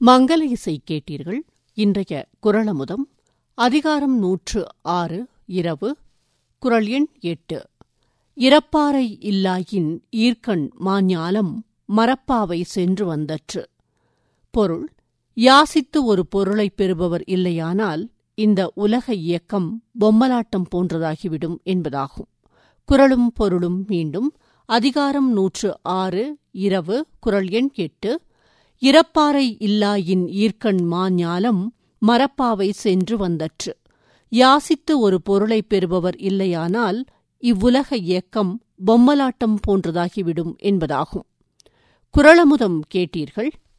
மங்கள இசை கேட்டீர்கள் இன்றைய குரலமுதம் அதிகாரம் நூற்று ஆறு இரவு குரல் எண் எட்டு இறப்பாரை இல்லாயின் ஈர்க்கண் மாஞாலம் மரப்பாவை சென்று வந்தற்று பொருள் யாசித்து ஒரு பொருளைப் பெறுபவர் இல்லையானால் இந்த உலக இயக்கம் பொம்மலாட்டம் போன்றதாகிவிடும் என்பதாகும் குரலும் பொருளும் மீண்டும் அதிகாரம் நூற்று ஆறு இரவு குரல் எண் எட்டு இறப்பாரை இல்லாயின் ஈர்க்கண் மாஞாலம் மரப்பாவை சென்று வந்தற்று யாசித்து ஒரு பொருளைப் பெறுபவர் இல்லையானால் இவ்வுலக இயக்கம் பொம்மலாட்டம் போன்றதாகிவிடும் என்பதாகும் குரலமுதம் கேட்டீர்கள்